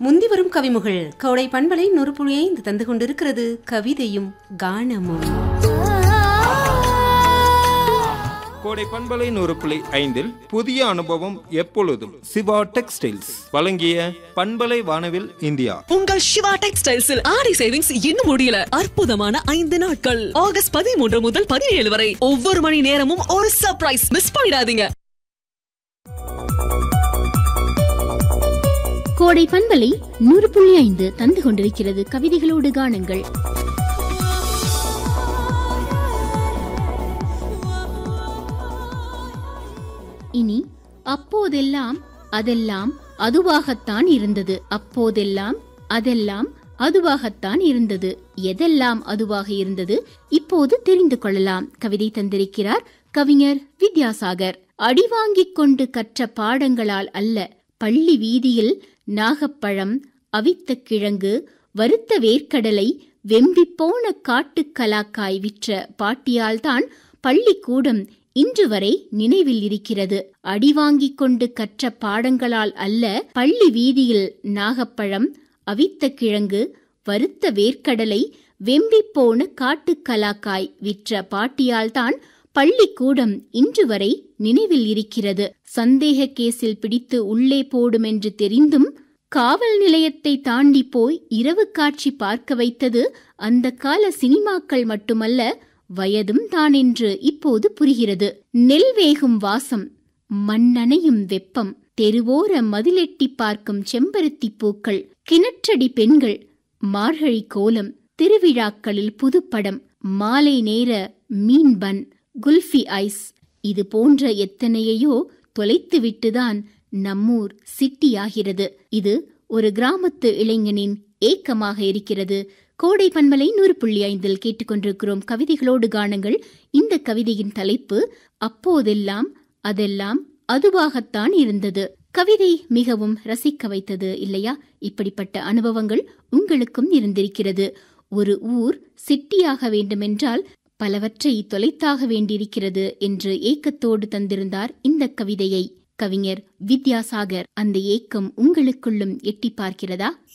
முந்தி வரும் கவிமுகள் கவுடை பண்பலை நொறுப்புழியை இந்த தந்து கொண்டிருக்கிறது கவிதையும் கானமும் கோடை பண்பலை நூறு புள்ளி ஐந்தில் புதிய அனுபவம் எப்பொழுதும் சிவா டெக்ஸ்டைல்ஸ் வழங்கிய பண்பலை வானவில் இந்தியா உங்கள் சிவா டெக்ஸ்டைல்ஸில் ஆடி சேவிங்ஸ் இன்னும் முடியல அற்புதமான ஐந்து நாட்கள் ஆகஸ்ட் பதிமூன்று முதல் பதினேழு வரை ஒவ்வொரு மணி நேரமும் ஒரு சர்ப்ரைஸ் மிஸ் பண்ணிடாதீங்க கோடை பண்பலை நூறு புள்ளி ஐந்து தந்து கொண்டிருக்கிறது கவிதைகளோடு காணுங்கள் இனி அப்போதெல்லாம் அதெல்லாம் அதுவாகத்தான் இருந்தது அப்போதெல்லாம் அதெல்லாம் அதுவாகத்தான் இருந்தது எதெல்லாம் அதுவாக இருந்தது இப்போது தெரிந்து கொள்ளலாம் கவிதை தந்திருக்கிறார் கவிஞர் வித்யாசாகர் அடிவாங்கிக் கொண்டு கற்ற பாடங்களால் அல்ல பள்ளி வீதியில் நாகப்பழம் அவித்த கிழங்கு வறுத்த வேர்க்கடலை வெம்பிப்போன காட்டுக்கலாக்காய் விற்ற பாட்டியால்தான் பள்ளிக்கூடம் இன்று வரை நினைவில் இருக்கிறது அடிவாங்கிக் கொண்டு கற்ற பாடங்களால் அல்ல பள்ளி வீதியில் நாகப்பழம் அவித்த கிழங்கு வறுத்த வேர்க்கடலை வெம்பிப்போன காட்டுக்கலாக்காய் விற்ற பாட்டியால்தான் பள்ளிக்கூடம் இன்று வரை நினைவில் இருக்கிறது சந்தேக கேஸில் பிடித்து உள்ளே போடும் என்று தெரிந்தும் காவல் நிலையத்தை தாண்டி போய் இரவு காட்சி பார்க்க வைத்தது அந்த கால சினிமாக்கள் மட்டுமல்ல வயதும் தான் என்று இப்போது புரிகிறது நெல் வேகும் வாசம் மண்ணனையும் வெப்பம் தெருவோர மதிலெட்டி பார்க்கும் செம்பருத்தி பூக்கள் கிணற்றடி பெண்கள் மார்கழி கோலம் திருவிழாக்களில் புதுப்படம் மாலை நேர மீன் பன் குல்ஃபி ஐஸ் இது போன்ற எத்தனையோ தொலைத்துவிட்டுதான் நம்மூர் சிட்டியாகிறது இது ஒரு கிராமத்து இளைஞனின் ஏக்கமாக இருக்கிறது கோடை பண்பலை நூறு புள்ளி ஐந்தில் கேட்டுக்கொண்டிருக்கிறோம் கவிதைகளோடு காணுங்கள் இந்த கவிதையின் தலைப்பு அப்போதெல்லாம் அதெல்லாம் அதுவாகத்தான் இருந்தது கவிதை மிகவும் ரசிக்க வைத்தது இல்லையா இப்படிப்பட்ட அனுபவங்கள் உங்களுக்கும் இருந்திருக்கிறது ஒரு ஊர் சிட்டியாக வேண்டுமென்றால் பலவற்றை தொலைத்தாக வேண்டியிருக்கிறது என்று ஏக்கத்தோடு தந்திருந்தார் இந்த கவிதையை கவிஞர் வித்யாசாகர் அந்த ஏக்கம் உங்களுக்குள்ளும் எட்டி பார்க்கிறதா